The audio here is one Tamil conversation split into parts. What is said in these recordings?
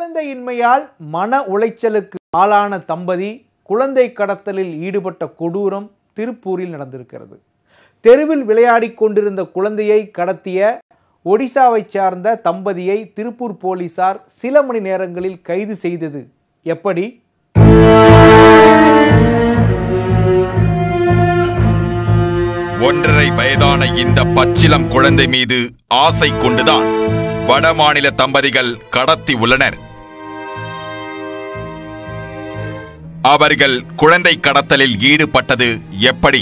குழந்தையின்மையால் மன உளைச்சலுக்கு ஆளான தம்பதி குழந்தை கடத்தலில் ஈடுபட்ட கொடூரம் திருப்பூரில் நடந்திருக்கிறது தெருவில் விளையாடிக் கொண்டிருந்த குழந்தையை கடத்திய ஒடிசாவைச் சார்ந்த தம்பதியை திருப்பூர் போலீசார் சில மணி நேரங்களில் கைது செய்தது எப்படி ஒன்றரை வயதான இந்த பச்சிலம் குழந்தை மீது ஆசை கொண்டுதான் வடமாநில தம்பதிகள் கடத்தி உள்ளனர் அவர்கள் குழந்தை கடத்தலில் ஈடுபட்டது எப்படி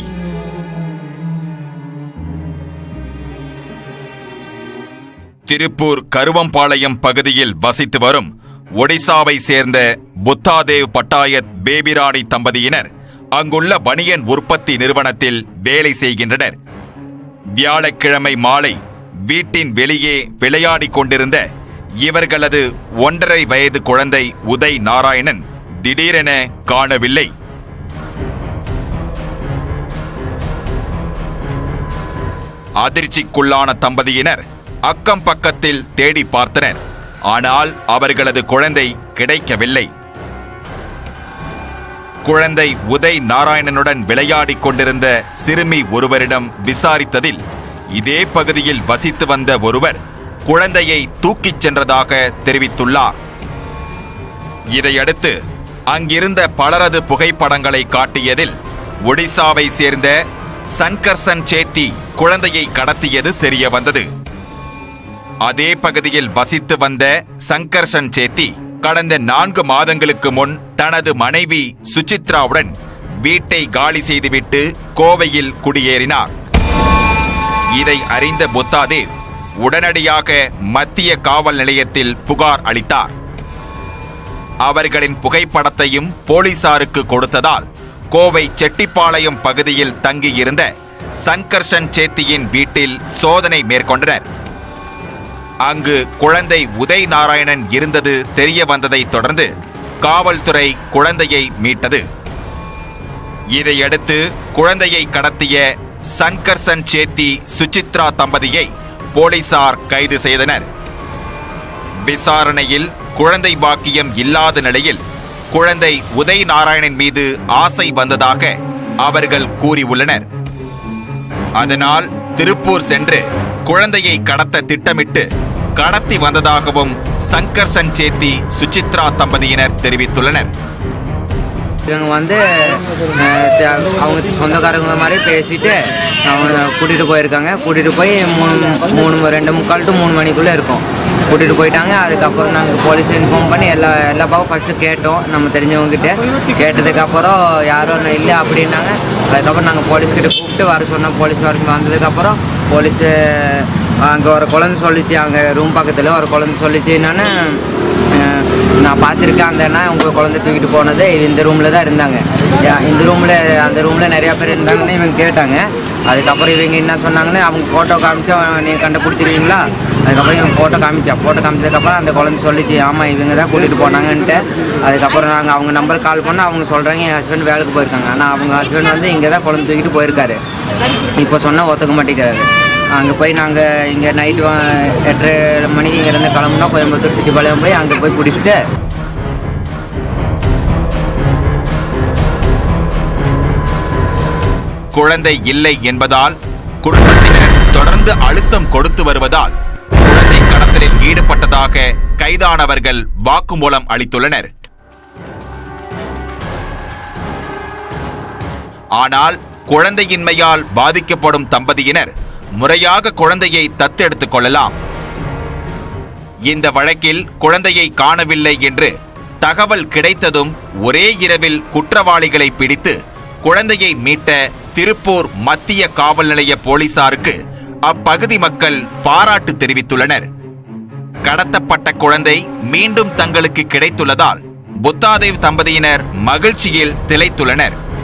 திருப்பூர் கருவம்பாளையம் பகுதியில் வசித்து வரும் ஒடிசாவை சேர்ந்த புத்தாதேவ் பட்டாயத் பேபிராணி தம்பதியினர் அங்குள்ள பனியன் உற்பத்தி நிறுவனத்தில் வேலை செய்கின்றனர் வியாழக்கிழமை மாலை வீட்டின் வெளியே விளையாடிக் கொண்டிருந்த இவர்களது ஒன்றரை வயது குழந்தை உதய் நாராயணன் திடீரென காணவில்லை அதிர்ச்சிக்குள்ளான தம்பதியினர் அக்கம் பக்கத்தில் தேடி பார்த்தனர் ஆனால் அவர்களது குழந்தை கிடைக்கவில்லை குழந்தை உதய் நாராயணனுடன் விளையாடிக் கொண்டிருந்த சிறுமி ஒருவரிடம் விசாரித்ததில் இதே பகுதியில் வசித்து வந்த ஒருவர் குழந்தையை தூக்கிச் சென்றதாக தெரிவித்துள்ளார் இதையடுத்து அங்கிருந்த பலரது புகைப்படங்களை காட்டியதில் ஒடிசாவை சேர்ந்த சன்கர்சன் சேத்தி குழந்தையை கடத்தியது தெரிய வந்தது அதே பகுதியில் வசித்து வந்த சங்கர்ஷன் சேத்தி கடந்த நான்கு மாதங்களுக்கு முன் தனது மனைவி சுசித்ராவுடன் வீட்டை காலி செய்துவிட்டு கோவையில் குடியேறினார் இதை அறிந்த புத்தாதேவ் உடனடியாக மத்திய காவல் நிலையத்தில் புகார் அளித்தார் அவர்களின் புகைப்படத்தையும் போலீசாருக்கு கொடுத்ததால் கோவை செட்டிப்பாளையம் பகுதியில் தங்கியிருந்த சன்கர்ஷன் சேத்தியின் வீட்டில் சோதனை மேற்கொண்டனர் அங்கு குழந்தை உதய் நாராயணன் இருந்தது தெரிய வந்ததை தொடர்ந்து காவல்துறை குழந்தையை மீட்டது இதையடுத்து குழந்தையை கடத்திய சன்கர்சன் சேத்தி சுசித்ரா தம்பதியை போலீசார் கைது செய்தனர் விசாரணையில் குழந்தை பாக்கியம் இல்லாத நிலையில் குழந்தை உதய் நாராயணன் மீது ஆசை வந்ததாக அவர்கள் கூறியுள்ளனர் அதனால் திருப்பூர் சென்று குழந்தையை கடத்த திட்டமிட்டு கடத்தி வந்ததாகவும் சங்கர்சன் சேத்தி சுசித்ரா தம்பதியினர் தெரிவித்துள்ளனர் இவங்க வந்து அஹ், த- அவங்க சொந்தக்காரங்க மாதிரி பேசிட்டு அவங்க கூட்டிகிட்டு போயிருக்காங்க கூட்டிகிட்டு போய் மூணு மூணு ரெண்டு முக்கால் டு மூணு மணிக்குள்ளே இருக்கும் கூட்டிகிட்டு போயிட்டாங்க அதுக்கப்புறம் நாங்கள் போலீஸ் இன்ஃபார்ம் பண்ணி எல்லா எல்லா பக்கம் ஃபஸ்ட்டு கேட்டோம் நம்ம தெரிஞ்சவங்ககிட்ட கேட்டதுக்கப்புறம் யாரும் இல்லை அப்படின்னாங்க அதுக்கப்புறம் நாங்கள் போலீஸ்கிட்ட கூப்பிட்டு வர சொன்னோம் போலீஸ் வர வந்ததுக்கப்புறம் போலீஸு அங்கே ஒரு குழந்தை சொல்லிச்சு அங்கே ரூம் பக்கத்தில் ஒரு குழந்தை சொல்லிச்சு என்னென்னு அஹ் நான் பார்த்துருக்கேன் அந்த அண்ணா உங்கள் குழந்தை தூக்கிட்டு போனது இந்த ரூமில் தான் இருந்தாங்க யா- இந்த ரூமில் அந்த ரூமில் நிறையா பேர் இருந்தாங்கன்னு இவங்க கேட்டாங்க அதுக்கப்புறம் இவங்க என்ன சொன்னாங்கன்னு அவங்க ஃபோட்டோ காமிச்சா நீங்கள் கண்டுபிடிச்சிருவீங்களா அதுக்கப்புறம் இவங்க ஃபோட்டோ காமிச்சா ஃபோட்டோ காமிச்சதுக்கப்புறம் அந்த குழந்தை சொல்லிச்சு ஆமாம் இவங்க தான் கூட்டிகிட்டு போனாங்கன்ட்டு அதுக்கப்புறம் நாங்கள் அவங்க நம்பருக்கு கால் பண்ணால் அவங்க சொல்கிறாங்க என் ஹஸ்பண்ட் வேலைக்கு போயிருக்காங்க ஆனால் அவங்க ஹஸ்பண்ட் வந்து இங்கே தான் குழந்தை தூக்கிட்டு போயிருக்காரு இப்போ சொன்னால் ஒத்துக்க மாட்டேங்கிறாரு அங்கே போய் நாங்கள் இங்கே நைட்டு எட்டரை மணிக்கு இங்கேருந்து கிளம்புனா கோயம்புத்தூர் சிட்டிப்பாளையம் போய் அங்கே போய் பிடிச்சிட்டு குழந்தை இல்லை என்பதால் குடும்பத்தினர் தொடர்ந்து அழுத்தம் கொடுத்து வருவதால் குழந்தை கடத்தலில் ஈடுபட்டதாக கைதானவர்கள் வாக்குமூலம் அளித்துள்ளனர் ஆனால் குழந்தையின்மையால் பாதிக்கப்படும் தம்பதியினர் முறையாக குழந்தையை தத்தெடுத்துக் கொள்ளலாம் இந்த வழக்கில் குழந்தையை காணவில்லை என்று தகவல் கிடைத்ததும் ஒரே இரவில் குற்றவாளிகளை பிடித்து குழந்தையை மீட்ட திருப்பூர் மத்திய காவல் நிலைய போலீசாருக்கு அப்பகுதி மக்கள் பாராட்டு தெரிவித்துள்ளனர் கடத்தப்பட்ட குழந்தை மீண்டும் தங்களுக்கு கிடைத்துள்ளதால் புத்தாதேவ் தம்பதியினர் மகிழ்ச்சியில் திளைத்துள்ளனர்